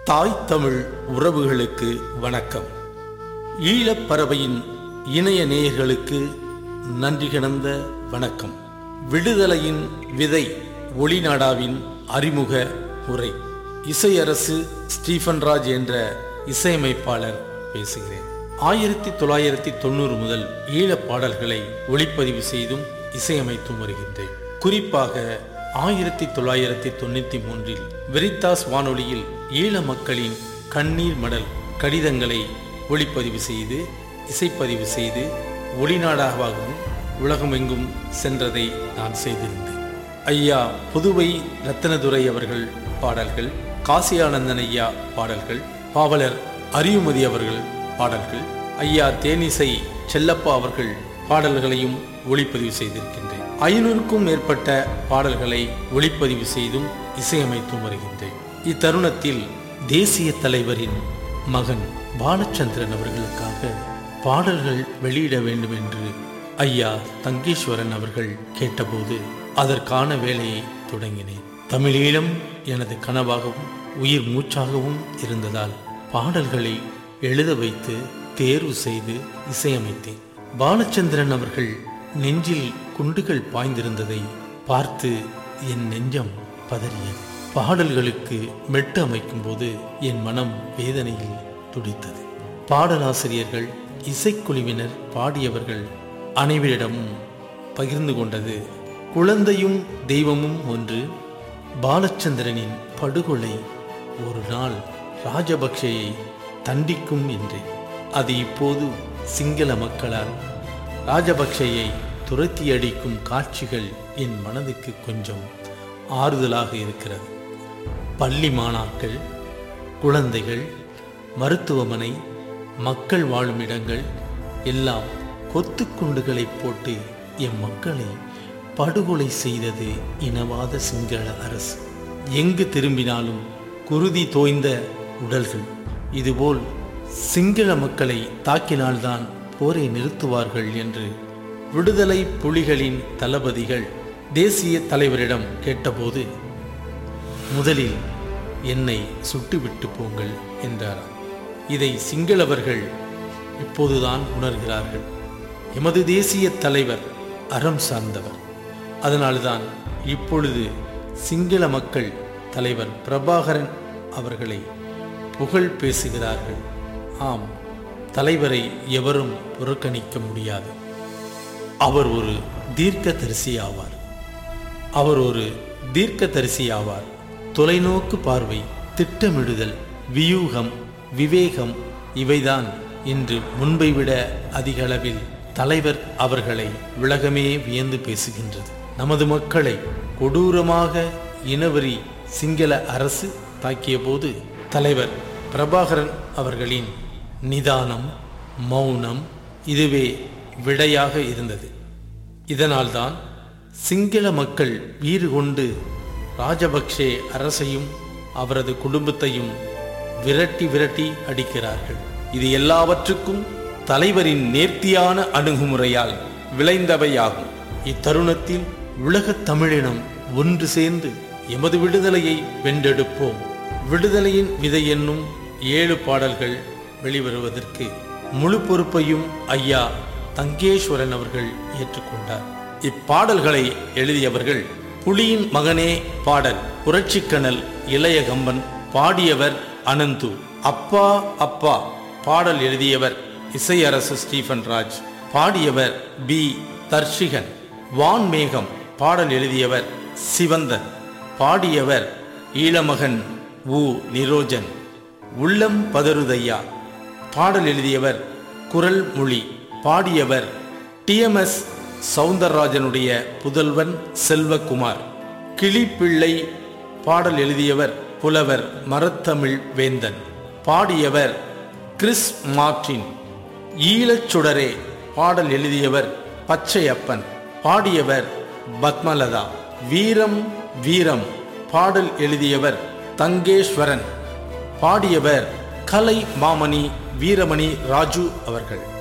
தாய் தமிழ் உறவுகளுக்கு வணக்கம் ஈழப் பறவையின் இணைய நேயர்களுக்கு நன்றி கிடந்த வணக்கம் விடுதலையின் விதை ஒளிநாடாவின் அறிமுக உரை இசையரசு ஸ்டீஃபன் ராஜ் என்ற இசையமைப்பாளர் பேசுகிறேன் ஆயிரத்தி தொள்ளாயிரத்தி தொண்ணூறு முதல் ஈழப் பாடல்களை ஒளிப்பதிவு செய்தும் இசையமைத்தும் வருகின்றேன் குறிப்பாக ஆயிரத்தி தொள்ளாயிரத்தி தொண்ணூத்தி மூன்றில் வெரித்தாஸ் வானொலியில் ஈழ மக்களின் கண்ணீர் மடல் கடிதங்களை ஒளிப்பதிவு செய்து இசைப்பதிவு செய்து ஒளிநாடாகவும் உலகமெங்கும் சென்றதை நான் செய்திருந்தேன் ஐயா புதுவை ரத்தனதுரை அவர்கள் பாடல்கள் காசியானந்தன் ஐயா பாடல்கள் பாவலர் அரியுமதி அவர்கள் பாடல்கள் ஐயா தேனிசை செல்லப்பா அவர்கள் பாடல்களையும் ஒளிப்பதிவு செய்திருக்கின்றேன் ஐநூறுக்கும் மேற்பட்ட பாடல்களை ஒளிப்பதிவு செய்தும் இசையமைத்தும் வருகின்றேன் இத்தருணத்தில் தேசிய தலைவரின் மகன் பாலச்சந்திரன் அவர்களுக்காக பாடல்கள் வெளியிட வேண்டும் என்று ஐயா தங்கேஸ்வரன் அவர்கள் கேட்டபோது அதற்கான வேலையை தொடங்கினேன் தமிழீழம் எனது கனவாகவும் உயிர் மூச்சாகவும் இருந்ததால் பாடல்களை எழுத வைத்து தேர்வு செய்து இசையமைத்தேன் பாலச்சந்திரன் அவர்கள் நெஞ்சில் குண்டுகள் பாய்ந்திருந்ததை பார்த்து என் நெஞ்சம் பதறியது பாடல்களுக்கு மெட்டு அமைக்கும் போது என் மனம் வேதனையில் துடித்தது பாடலாசிரியர்கள் இசைக்குழுவினர் பாடியவர்கள் அனைவரிடமும் பகிர்ந்து கொண்டது குழந்தையும் தெய்வமும் ஒன்று பாலச்சந்திரனின் படுகொலை ஒரு நாள் ராஜபக்சேயை தண்டிக்கும் என்றேன் அது இப்போது சிங்கள மக்களால் ராஜபக்சேயை துரத்தி அடிக்கும் காட்சிகள் என் மனதுக்கு கொஞ்சம் ஆறுதலாக இருக்கிறது பள்ளி மாணாக்கள் குழந்தைகள் மருத்துவமனை மக்கள் வாழும் இடங்கள் எல்லாம் கொத்து குண்டுகளை போட்டு எம் மக்களை படுகொலை செய்தது இனவாத சிங்கள அரசு எங்கு திரும்பினாலும் குருதி தோய்ந்த உடல்கள் இதுபோல் சிங்கள மக்களை தாக்கினால்தான் போரை நிறுத்துவார்கள் என்று விடுதலை புலிகளின் தளபதிகள் தேசிய தலைவரிடம் கேட்டபோது முதலில் என்னை சுட்டுவிட்டு போங்கள் என்றாராம் இதை சிங்களவர்கள் இப்போதுதான் உணர்கிறார்கள் எமது தேசிய தலைவர் அறம் சார்ந்தவர் அதனால்தான் இப்பொழுது சிங்கள மக்கள் தலைவர் பிரபாகரன் அவர்களை புகழ் பேசுகிறார்கள் ஆம் தலைவரை எவரும் புறக்கணிக்க முடியாது அவர் ஒரு தீர்க்கதரிசி ஆவார் அவர் ஒரு தீர்க்கதரிசி ஆவார் தொலைநோக்கு பார்வை திட்டமிடுதல் வியூகம் விவேகம் இவைதான் இன்று முன்பை விட அதிக அளவில் தலைவர் அவர்களை உலகமே வியந்து பேசுகின்றது நமது மக்களை கொடூரமாக இனவெறி சிங்கள அரசு தாக்கிய போது தலைவர் பிரபாகரன் அவர்களின் நிதானம் மௌனம் இதுவே விடையாக இருந்தது இதனால்தான் சிங்கள மக்கள் வீறு கொண்டு ராஜபக்சே அரசையும் அவரது குடும்பத்தையும் விரட்டி விரட்டி அடிக்கிறார்கள் இது எல்லாவற்றுக்கும் தலைவரின் நேர்த்தியான அணுகுமுறையால் விளைந்தவையாகும் இத்தருணத்தில் உலகத் தமிழினம் ஒன்று சேர்ந்து எமது விடுதலையை வென்றெடுப்போம் விடுதலையின் விதை என்னும் ஏழு பாடல்கள் வெளிவருவதற்கு முழு பொறுப்பையும் ஐயா தங்கேஸ்வரன் அவர்கள் ஏற்றுக்கொண்டார் இப்பாடல்களை எழுதியவர்கள் புலியின் மகனே பாடல் புரட்சிக்கணல் இளையகம்பன் பாடியவர் அனந்து அப்பா அப்பா பாடல் எழுதியவர் இசையரசு ஸ்டீஃபன் ராஜ் பாடியவர் பி தர்ஷிகன் வான்மேகம் பாடல் எழுதியவர் சிவந்தன் பாடியவர் ஈழமகன் உ நிரோஜன் உள்ளம் பதறுதையா பாடல் எழுதியவர் குரல் மொழி பாடியவர் டிஎம்எஸ் சவுந்தரராஜனுடைய புதல்வன் செல்வகுமார் கிளிப்பிள்ளை பாடல் எழுதியவர் புலவர் மரத்தமிழ் வேந்தன் பாடியவர் கிறிஸ் மார்டின் ஈழச் சுடரே பாடல் எழுதியவர் பச்சையப்பன் பாடியவர் பத்மலதா வீரம் வீரம் பாடல் எழுதியவர் தங்கேஸ்வரன் பாடியவர் கலை மாமணி வீரமணி ராஜு அவர்கள்